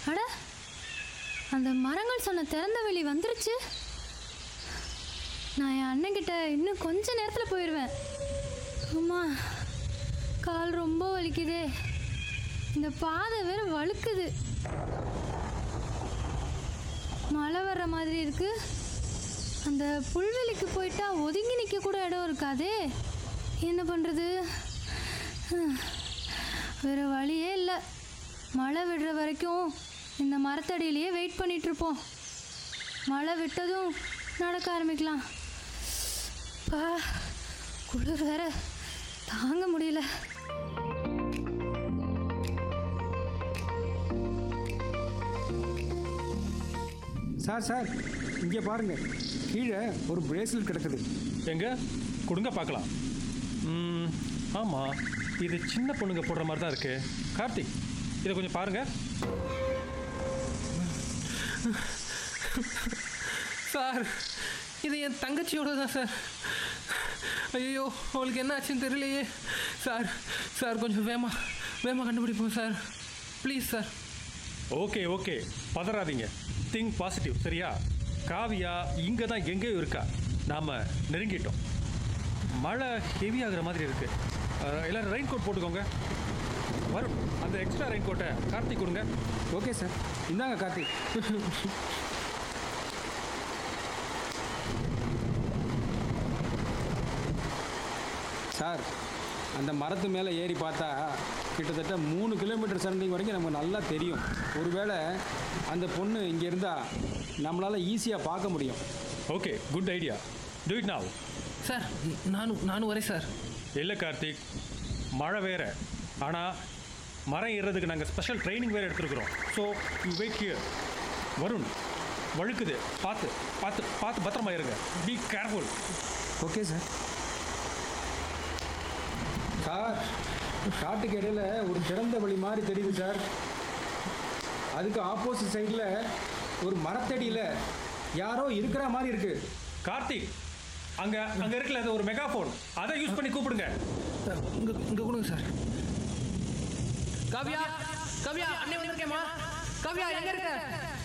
அட அந்த மரங்கள் சொன்ன திறந்த வெளி வந்துருச்சு நான் என் அண்ணன்கிட்ட இன்னும் கொஞ்ச நேரத்தில் போயிடுவேன் அம்மா கால் ரொம்ப வலிக்குதே இந்த பாதை வேற வழுக்குது மழை வர்ற மாதிரி இருக்கு அந்த புல்வெளிக்கு போயிட்டா ஒதுங்கி நிற்க கூட இடம் இருக்காதே என்ன பண்ணுறது வேற வழியே இல்லை மழை விடுற வரைக்கும் இந்த மரத்தடியிலேயே வெயிட் பண்ணிட்டு இருப்போம் மழை விட்டதும் நடக்க ஆரம்பிக்கலாம் பா குளிர் வேற தாங்க முடியல சார் சார் இங்கே பாருங்க கீழே ஒரு பிரேஸ்லெட் கிடக்குது எங்க கொடுங்க பார்க்கலாம் ம், ஆமா இது சின்ன பொண்ணுங்க போடுற மாதிரி தான் இருக்கு கார்த்திக் இதை கொஞ்சம் பாருங்க சார் இது என் தங்கச்சியோட தான் சார் ஐயோ அவளுக்கு என்ன ஆச்சுன்னு தெரியலையே சார் சார் கொஞ்சம் வேமா வேமா கண்டுபிடிப்போம் sir please sir okay okay பதறாதீங்க திங்க் பாசிட்டிவ் சரியா காவியா இங்கே தான் எங்கேயோ இருக்கா நாம் நெருங்கிட்டோம் மழை ஹெவி ஆகுற மாதிரி இருக்கு அஹ், எல்லாரும் ரெயின் கோட் போட்டுக்கோங்க வரும் அந்த எக்ஸ்ட்ரா ரெயின் கோட்டை கார்த்திக் கொடுங்க ஓகே சார் இந்தாங்க கார்த்திக் சார் அந்த மரத்து மேலே ஏறி பார்த்தா கிட்டத்தட்ட மூணு கிலோமீட்டர் சரண்டிங் வரைக்கும் நமக்கு நல்லா தெரியும் ஒருவேளை அந்த பொண்ணு இங்கே இருந்தால் நம்மளால் ஈஸியாக பார்க்க முடியும் okay good idea do it now sir நானும் நானும் வரேன் சார் இல்லை கார்த்திக் மழை வேற ஆனால் மரம் ஏறுறதுக்கு நாங்கள் ஸ்பெஷல் ட்ரைனிங் வேறு எடுத்துருக்குறோம் so you wait here Varun வழுக்குது பார்த்து பார்த்து பார்த்து பத்திரமா இருங்க be careful okay sir sir காட்டுக்கு இடையில ஒரு திறந்த வழி மாதிரி தெரியுது சார் அதுக்கு ஆப்போசிட் சைடில் ஒரு மரத்தடியில் யாரோ இருக்கிற மாதிரி இருக்கு கார்த்திக் அங்க அங்க இருக்குல்ல அது ஒரு மெகாஃபோன் அதை யூஸ் பண்ணி கூப்பிடுங்க சார் இங்கே இங்கே கொடுங்க சார் காவியா காவியா அண்ணே வந்திருக்கேம்மா காவியா எங்கே இருக்க